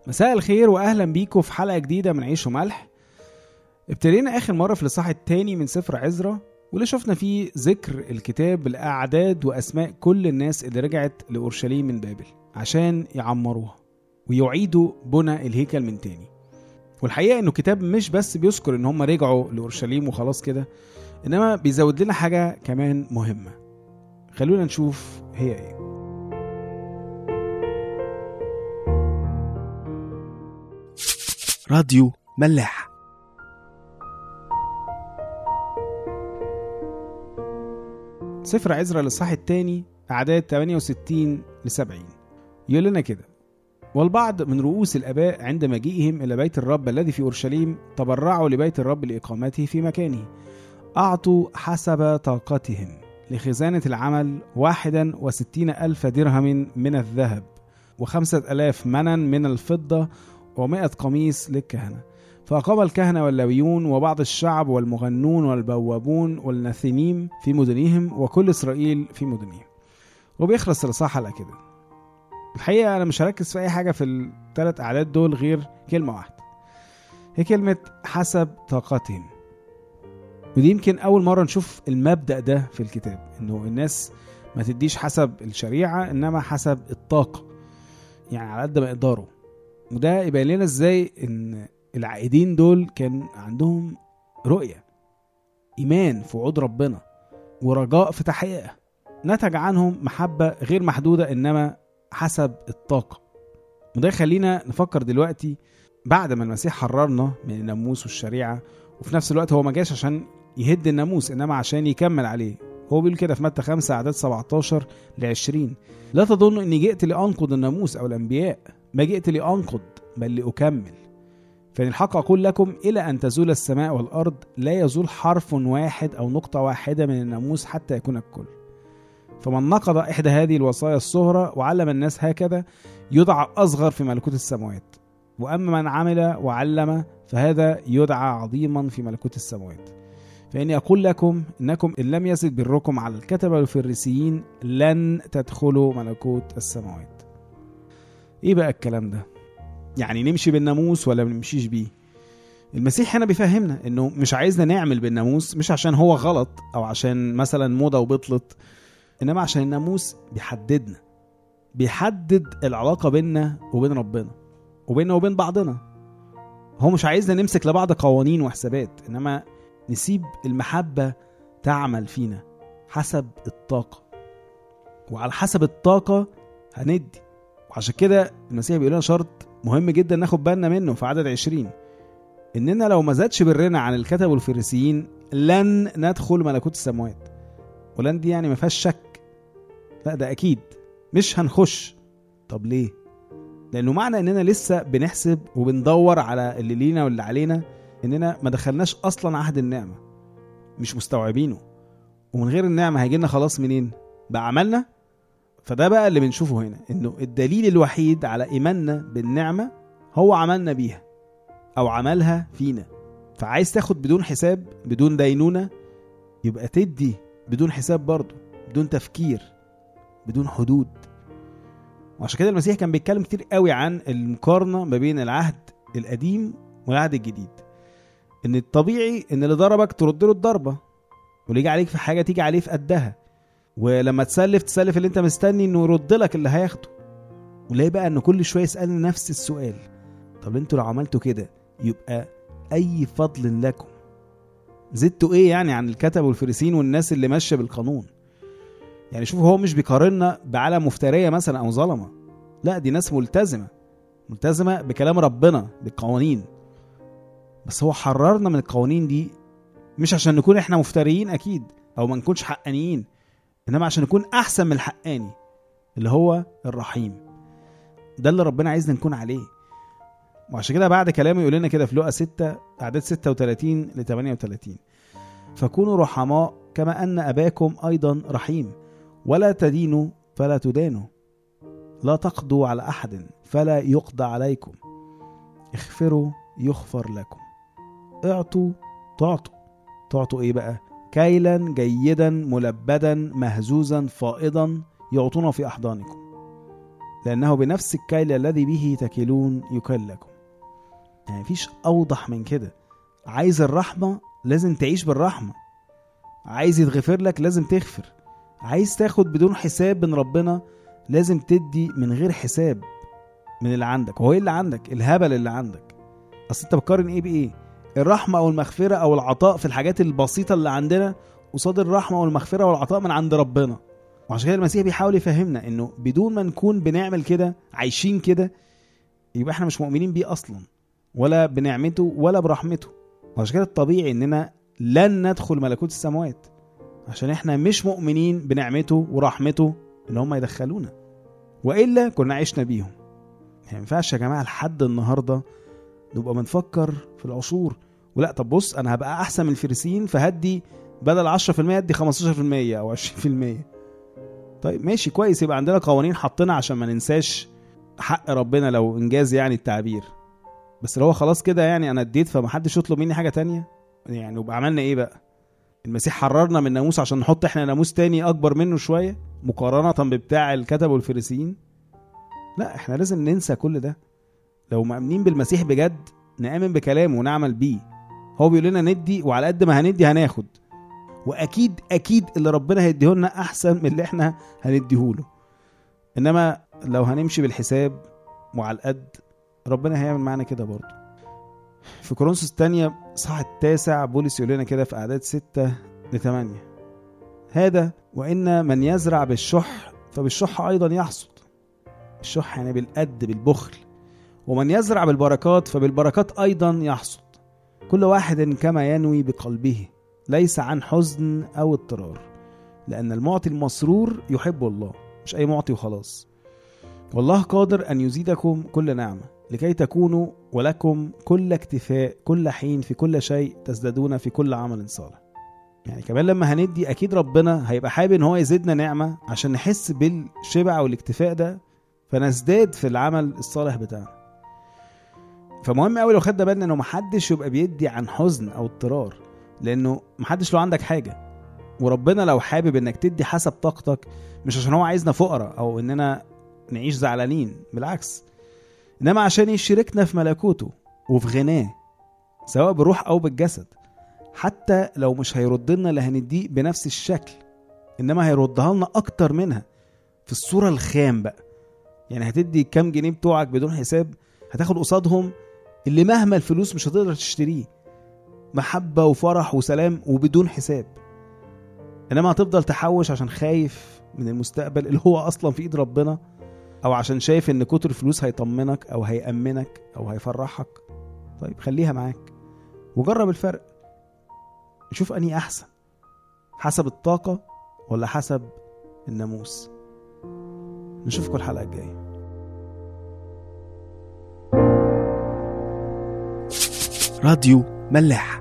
مساء الخير واهلا بيكم في حلقه جديده من عيش وملح ابتدينا اخر مره في الاصحاح الثاني من سفر عزرا واللي شفنا فيه ذكر الكتاب بالاعداد واسماء كل الناس اللي رجعت لاورشليم من بابل عشان يعمروها ويعيدوا بنى الهيكل من تاني والحقيقه انه الكتاب مش بس بيذكر ان هم رجعوا لاورشليم وخلاص كده انما بيزود لنا حاجه كمان مهمه خلونا نشوف هي ايه راديو ملاح سفر عزرا للصح الثاني أعداد 68 ل 70 يقول لنا كده والبعض من رؤوس الآباء عند مجيئهم إلى بيت الرب الذي في أورشليم تبرعوا لبيت الرب لإقامته في مكانه أعطوا حسب طاقتهم لخزانة العمل واحدا وستين ألف درهم من الذهب وخمسة ألاف منن من الفضة ومائة قميص للكهنة فأقام الكهنة واللاويون وبعض الشعب والمغنون والبوابون والناثنيم في مدنهم وكل إسرائيل في مدنهم وبيخلص الإصحاح على كده الحقيقة أنا مش هركز في أي حاجة في الثلاث أعداد دول غير كلمة واحدة هي كلمة حسب طاقتهم ودي يمكن أول مرة نشوف المبدأ ده في الكتاب إنه الناس ما تديش حسب الشريعة إنما حسب الطاقة يعني على قد ما يقدروا وده يبين لنا ازاي ان العائدين دول كان عندهم رؤية إيمان في وعود ربنا ورجاء في تحقيقها نتج عنهم محبة غير محدودة إنما حسب الطاقة وده يخلينا نفكر دلوقتي بعد ما المسيح حررنا من الناموس والشريعة وفي نفس الوقت هو ما جاش عشان يهد الناموس إنما عشان يكمل عليه هو بيقول كده في متى 5 أعداد 17 ل 20 لا تظن إني جئت لأنقض الناموس أو الأنبياء ما جئت لأنقض بل لأكمل فإن الحق أقول لكم إلى أن تزول السماء والأرض لا يزول حرف واحد أو نقطة واحدة من الناموس حتى يكون الكل فمن نقض إحدى هذه الوصايا الصغرى وعلم الناس هكذا يدعى أصغر في ملكوت السماوات وأما من عمل وعلم فهذا يدعى عظيما في ملكوت السماوات فإني أقول لكم إنكم إن لم يزد بركم على الكتبة والفريسيين لن تدخلوا ملكوت السماوات ايه بقى الكلام ده يعني نمشي بالناموس ولا ما نمشيش بيه المسيح هنا بيفهمنا انه مش عايزنا نعمل بالناموس مش عشان هو غلط او عشان مثلا موضه وبطلت انما عشان الناموس بيحددنا بيحدد العلاقه بيننا وبين ربنا وبيننا وبين بعضنا هو مش عايزنا نمسك لبعض قوانين وحسابات انما نسيب المحبه تعمل فينا حسب الطاقه وعلى حسب الطاقه هندي وعشان كده المسيح بيقول لنا شرط مهم جدا ناخد بالنا منه في عدد 20 اننا لو ما زادش برنا عن الكتب والفريسيين لن ندخل ملكوت السماوات ولن دي يعني ما فيهاش شك لا ده اكيد مش هنخش طب ليه لانه معنى اننا لسه بنحسب وبندور على اللي لينا واللي علينا اننا ما دخلناش اصلا عهد النعمه مش مستوعبينه ومن غير النعمه هيجي لنا خلاص منين بعملنا فده بقى اللي بنشوفه هنا انه الدليل الوحيد على ايماننا بالنعمه هو عملنا بيها او عملها فينا فعايز تاخد بدون حساب بدون دينونه يبقى تدي بدون حساب برضه بدون تفكير بدون حدود وعشان كده المسيح كان بيتكلم كتير قوي عن المقارنه ما بين العهد القديم والعهد الجديد ان الطبيعي ان اللي ضربك ترد له الضربه واللي يجي عليك في حاجه تيجي عليه في قدها ولما تسلف تسلف اللي انت مستني انه يرد لك اللي هياخده ونلاقي بقى ان كل شويه يسالنا نفس السؤال طب انتوا لو عملتوا كده يبقى اي فضل لكم زدتوا ايه يعني عن الكتب والفريسين والناس اللي ماشيه بالقانون يعني شوف هو مش بيقارننا بعالم مفتريه مثلا او ظلمه لا دي ناس ملتزمه ملتزمه بكلام ربنا بالقوانين بس هو حررنا من القوانين دي مش عشان نكون احنا مفتريين اكيد او ما نكونش حقانيين انما عشان نكون احسن من الحقاني اللي هو الرحيم ده اللي ربنا عايزنا نكون عليه وعشان كده بعد كلامه يقول لنا كده في لقا 6 اعداد 36 ل 38 فكونوا رحماء كما ان اباكم ايضا رحيم ولا تدينوا فلا تدانوا لا تقضوا على احد فلا يقضى عليكم اغفروا يغفر لكم اعطوا تعطوا تعطوا ايه بقى كيلا جيدا ملبدا مهزوزا فائضا يعطونه في احضانكم لأنه بنفس الكيل الذي به تكلون يكل لكم يعني مفيش أوضح من كده عايز الرحمة لازم تعيش بالرحمة عايز يتغفر لك لازم تغفر عايز تاخد بدون حساب من ربنا لازم تدي من غير حساب من اللي عندك هو ايه اللي عندك الهبل اللي عندك اصل انت بتقارن ايه بايه الرحمه او المغفره او العطاء في الحاجات البسيطه اللي عندنا قصاد الرحمه والمغفره والعطاء من عند ربنا وعشان كده المسيح بيحاول يفهمنا انه بدون ما نكون بنعمل كده عايشين كده يبقى احنا مش مؤمنين بيه اصلا ولا بنعمته ولا برحمته وعشان كده الطبيعي اننا لن ندخل ملكوت السماوات عشان احنا مش مؤمنين بنعمته ورحمته ان هم يدخلونا والا كنا عشنا بيهم يعني ما ينفعش يا جماعه لحد النهارده نبقى بنفكر في العشور ولا طب بص انا هبقى احسن من الفريسيين فهدي بدل 10% ادي 15% او 20% طيب ماشي كويس يبقى عندنا قوانين حطينا عشان ما ننساش حق ربنا لو انجاز يعني التعبير بس لو هو خلاص كده يعني انا اديت فمحدش يطلب مني حاجه تانية يعني وبقى عملنا ايه بقى المسيح حررنا من ناموس عشان نحط احنا ناموس تاني اكبر منه شويه مقارنه ببتاع الكتب والفريسيين لا احنا لازم ننسى كل ده لو مؤمنين بالمسيح بجد نآمن بكلامه ونعمل بيه هو بيقول لنا ندي وعلى قد ما هندي هناخد واكيد اكيد اللي ربنا هيديه لنا احسن من اللي احنا هنديهوله انما لو هنمشي بالحساب وعلى القد ربنا هيعمل معانا كده برضه في كورنثوس الثانية صح التاسع بولس يقول لنا كده في أعداد ستة لثمانية هذا وإن من يزرع بالشح فبالشح أيضا يحصد الشح يعني بالقد بالبخل ومن يزرع بالبركات فبالبركات أيضا يحصد كل واحد كما ينوي بقلبه ليس عن حزن أو اضطرار لأن المعطي المسرور يحب الله مش أي معطي وخلاص والله قادر أن يزيدكم كل نعمة لكي تكونوا ولكم كل اكتفاء كل حين في كل شيء تزدادون في كل عمل صالح يعني كمان لما هندي اكيد ربنا هيبقى حابب ان هو يزيدنا نعمه عشان نحس بالشبع والاكتفاء ده فنزداد في العمل الصالح بتاعنا فمهم قوي لو خدنا بالنا انه محدش يبقى بيدي عن حزن او اضطرار لانه محدش له عندك حاجه وربنا لو حابب انك تدي حسب طاقتك مش عشان هو عايزنا فقراء او اننا نعيش زعلانين بالعكس انما عشان يشاركنا في ملكوته وفي غناه سواء بالروح او بالجسد حتى لو مش هيرد لنا اللي هنديه بنفس الشكل انما هيردها لنا اكتر منها في الصوره الخام بقى يعني هتدي كام جنيه بتوعك بدون حساب هتاخد قصادهم اللي مهما الفلوس مش هتقدر تشتريه محبة وفرح وسلام وبدون حساب انما هتفضل تحوش عشان خايف من المستقبل اللي هو اصلا في ايد ربنا او عشان شايف ان كتر الفلوس هيطمنك او هيأمنك او هيفرحك طيب خليها معاك وجرب الفرق شوف اني احسن حسب الطاقة ولا حسب الناموس نشوفكم الحلقة الجاية راديو ملاح